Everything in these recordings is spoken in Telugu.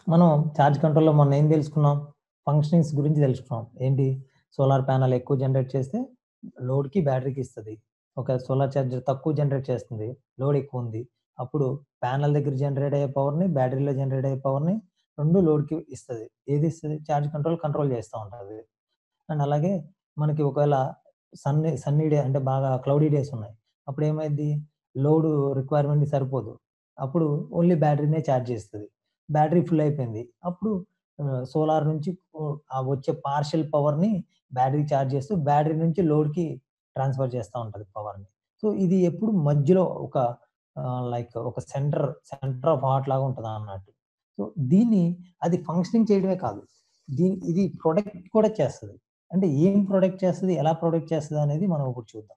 మనం ఛార్జ్ కంట్రోల్లో మొన్న ఏం తెలుసుకున్నాం ఫంక్షనింగ్స్ గురించి తెలుసుకున్నాం ఏంటి సోలార్ ప్యానల్ ఎక్కువ జనరేట్ చేస్తే లోడ్కి బ్యాటరీకి ఇస్తుంది ఒక సోలార్ ఛార్జర్ తక్కువ జనరేట్ చేస్తుంది లోడ్ ఎక్కువ ఉంది అప్పుడు ప్యానల్ దగ్గర జనరేట్ అయ్యే పవర్ని బ్యాటరీలో జనరేట్ అయ్యే పవర్ని రెండు లోడ్కి ఇస్తుంది ఏది ఇస్తుంది ఛార్జ్ కంట్రోల్ కంట్రోల్ చేస్తూ ఉంటుంది అండ్ అలాగే మనకి ఒకవేళ సన్నీ సన్నీ డే అంటే బాగా క్లౌడీ డేస్ ఉన్నాయి అప్పుడు ఏమైంది లోడ్ రిక్వైర్మెంట్ సరిపోదు అప్పుడు ఓన్లీ బ్యాటరీనే ఛార్జ్ చేస్తుంది బ్యాటరీ ఫుల్ అయిపోయింది అప్పుడు సోలార్ నుంచి ఆ వచ్చే పార్షియల్ పవర్ని బ్యాటరీ ఛార్జ్ చేస్తూ బ్యాటరీ నుంచి లోడ్కి ట్రాన్స్ఫర్ చేస్తూ ఉంటుంది పవర్ని సో ఇది ఎప్పుడు మధ్యలో ఒక లైక్ ఒక సెంటర్ సెంటర్ ఆఫ్ హార్ట్ లాగా ఉంటుంది అన్నట్టు సో దీన్ని అది ఫంక్షనింగ్ చేయడమే కాదు దీని ఇది ప్రొడక్ట్ కూడా చేస్తుంది అంటే ఏం ప్రొడక్ట్ చేస్తుంది ఎలా ప్రొడక్ట్ చేస్తుంది అనేది మనం ఇప్పుడు చూద్దాం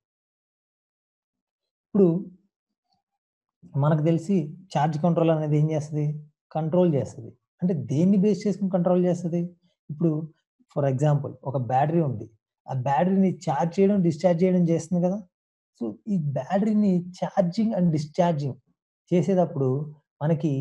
ఇప్పుడు మనకు తెలిసి ఛార్జ్ కంట్రోల్ అనేది ఏం చేస్తుంది కంట్రోల్ చేస్తుంది అంటే దేన్ని బేస్ చేసుకుని కంట్రోల్ చేస్తుంది ఇప్పుడు ఫర్ ఎగ్జాంపుల్ ఒక బ్యాటరీ ఉంది ఆ బ్యాటరీని ఛార్జ్ చేయడం డిశ్చార్జ్ చేయడం చేస్తుంది కదా సో ఈ బ్యాటరీని ఛార్జింగ్ అండ్ డిశ్చార్జింగ్ చేసేటప్పుడు మనకి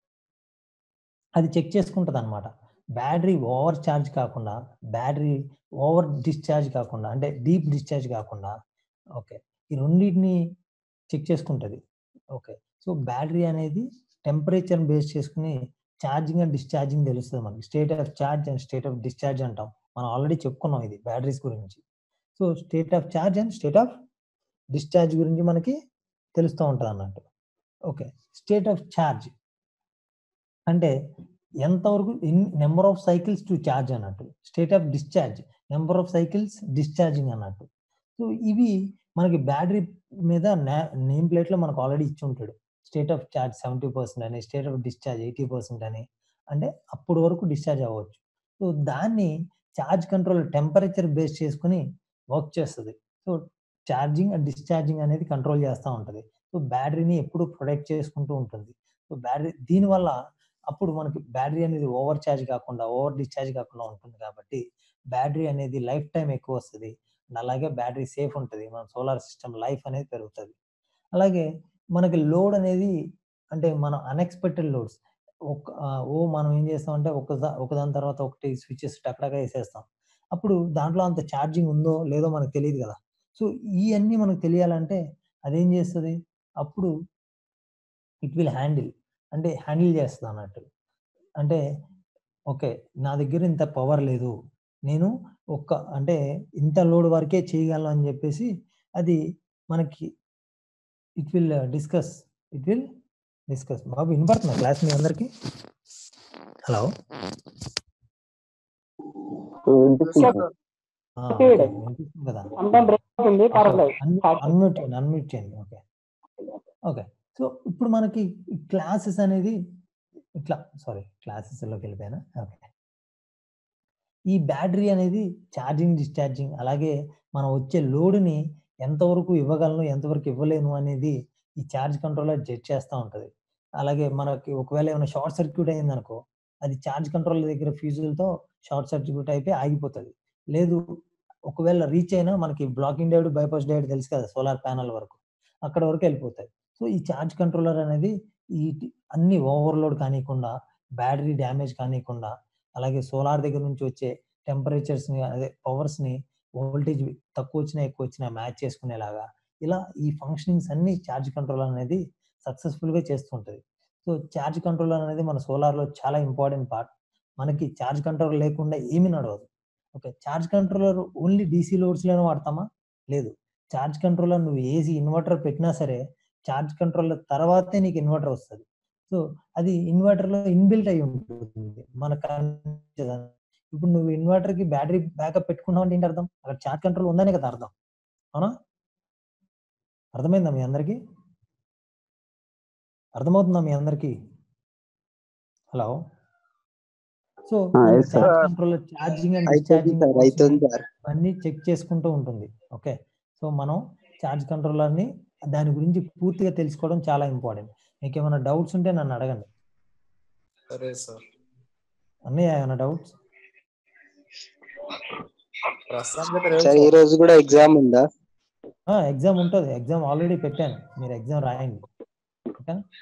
అది చెక్ చేసుకుంటుంది అనమాట బ్యాటరీ ఓవర్ ఛార్జ్ కాకుండా బ్యాటరీ ఓవర్ డిశ్చార్జ్ కాకుండా అంటే డీప్ డిశ్చార్జ్ కాకుండా ఓకే ఈ రెండింటిని చెక్ చేసుకుంటుంది ఓకే సో బ్యాటరీ అనేది టెంపరేచర్ బేస్ చేసుకుని ఛార్జింగ్ అండ్ డిశ్చార్జింగ్ తెలుస్తుంది మనకి state of charge and state of discharge అంటాం మనం ఆల్రెడీ చెప్పుకున్నాం ఇది బ్యాటరీస్ గురించి so state of charge and state of discharge గురించి మనకి తెలుస్తూ ఉంటుంది అన్నట్టు ఓకే స్టేట్ ఆఫ్ ఛార్జ్ అంటే ఎంతవరకు in number of cycles to charge అన్నట్టు state of discharge number of cycles discharging అన్నట్టు సో ఇవి మనకి బ్యాటరీ మీద నేమ్ ప్లేట్లో మనకు ఆల్రెడీ ఇచ్చి ఉంటాడు state of charge seventy percent అని state of discharge eighty percent అని అంటే అప్పటి వరకు డిశ్చార్జ్ అవ్వచ్చు సో దాన్ని ఛార్జ్ కంట్రోల్ టెంపరేచర్ బేస్ చేసుకుని వర్క్ చేస్తుంది సో ఛార్జింగ్ అండ్ డిశ్చార్జింగ్ అనేది కంట్రోల్ చేస్తూ ఉంటుంది సో బ్యాటరీని ఎప్పుడు ప్రొటెక్ట్ చేసుకుంటూ ఉంటుంది సో బ్యాటరీ దీనివల్ల అప్పుడు మనకి బ్యాటరీ అనేది ఓవర్ ఛార్జ్ కాకుండా ఓవర్ డిశ్చార్జ్ కాకుండా ఉంటుంది కాబట్టి బ్యాటరీ అనేది లైఫ్ టైం ఎక్కువ వస్తుంది అండ్ అలాగే బ్యాటరీ సేఫ్ ఉంటుంది మన సోలార్ సిస్టమ్ లైఫ్ అనేది పెరుగుతుంది అలాగే మనకి లోడ్ అనేది అంటే మనం అన్ఎక్స్పెక్టెడ్ లోడ్స్ ఒక ఓ మనం ఏం చేస్తామంటే ఒక ఒకదాని తర్వాత ఒకటి స్విచ్చెస్ టక్కడగా వేసేస్తాం అప్పుడు దాంట్లో అంత ఛార్జింగ్ ఉందో లేదో మనకు తెలియదు కదా సో ఇవన్నీ మనకు తెలియాలంటే అదేం చేస్తుంది అప్పుడు ఇట్ విల్ హ్యాండిల్ అంటే హ్యాండిల్ చేస్తుంది అన్నట్టు అంటే ఓకే నా దగ్గర ఇంత పవర్ లేదు నేను ఒక్క అంటే ఇంత లోడ్ వరకే చేయగలను అని చెప్పేసి అది మనకి it will discuss it will discuss బాబు వినపడుతున్నా క్లాస్ మీ అందరికి హలో వినిపిస్తుంది కదా అన్మ్యూట్ చేయండి అన్మ్యూట్ చేయండి ఓకే ఓకే సో ఇప్పుడు మనకి క్లాసెస్ అనేది ఇట్లా సారీ క్లాసెస్లోకి వెళ్ళిపోయినా ఓకే ఈ బ్యాటరీ అనేది ఛార్జింగ్ డిశ్చార్జింగ్ అలాగే మనం వచ్చే లోడ్ని ఎంతవరకు ఇవ్వగలను ఎంతవరకు ఇవ్వలేను అనేది ఈ ఛార్జ్ కంట్రోలర్ జడ్జ్ చేస్తూ ఉంటుంది అలాగే మనకి ఒకవేళ ఏమైనా షార్ట్ సర్క్యూట్ అయింది అనుకో అది ఛార్జ్ కంట్రోలర్ దగ్గర ఫ్యూజులతో షార్ట్ సర్క్యూట్ అయిపోయి ఆగిపోతుంది లేదు ఒకవేళ రీచ్ అయినా మనకి బ్లాకింగ్ డైడ్ బైపాస్ డైడ్ తెలుసు కదా సోలార్ ప్యానల్ వరకు అక్కడ వరకు వెళ్ళిపోతాయి సో ఈ ఛార్జ్ కంట్రోలర్ అనేది ఈ అన్ని ఓవర్లోడ్ కానివ్వకుండా బ్యాటరీ డ్యామేజ్ కానివ్వకుండా అలాగే సోలార్ దగ్గర నుంచి వచ్చే టెంపరేచర్స్ని అదే పవర్స్ని వోల్టేజ్ తక్కువ వచ్చినా ఎక్కువ వచ్చినా మ్యాచ్ చేసుకునేలాగా ఇలా ఈ ఫంక్షనింగ్స్ అన్ని ఛార్జ్ కంట్రోలర్ అనేది సక్సెస్ఫుల్గా చేస్తుంటుంది సో ఛార్జ్ కంట్రోలర్ అనేది మన సోలార్లో చాలా ఇంపార్టెంట్ పార్ట్ మనకి ఛార్జ్ కంట్రోలర్ లేకుండా ఏమీ నడవదు okay charge controller only DC లోడ్స్లోనే వాడతామా లేదు ఛార్జ్ కంట్రోలర్ నువ్వు ఏసీ ఇన్వర్టర్ పెట్టినా సరే ఛార్జ్ కంట్రోలర్ తర్వాతే నీకు ఇన్వర్టర్ వస్తుంది సో అది ఇన్వర్టర్లో ఇన్బిల్ట్ అయి ఉంటుంది మనకు ఇప్పుడు నువ్వు ఇన్వర్టర్ కి బ్యాటరీ బ్యాకప్ పెట్టుకున్నావు అంటే ఏంటి అర్థం అక్కడ ఛార్జ్ కంట్రోల్ ఉందనే కదా అర్థం అవునా అర్థమైందా మీ అందరికి అర్థమవుతుందా మీ అందరికి hello so charge control charging and discharging అన్ని చెక్ చేసుకుంటూ ఉంటుంది ఓకే సో మనం ఛార్జ్ కంట్రోలర్ని దాని గురించి పూర్తిగా తెలుసుకోవడం చాలా ఇంపార్టెంట్ మీకు ఏమైనా డౌట్స్ ఉంటే నన్ను అడగండి సరే సార్ అన్నయ్య ఏమైనా డౌట్స్ ప్రస్తుతానికి ఈ రోజు కూడా ఎగ్జామ్ ఉందా ఎగ్జామ్ ఉంటుంది ఎగ్జామ్ ఆల్రెడీ పెట్టాను మీరు ఎగ్జామ్ రాయండి ఓకే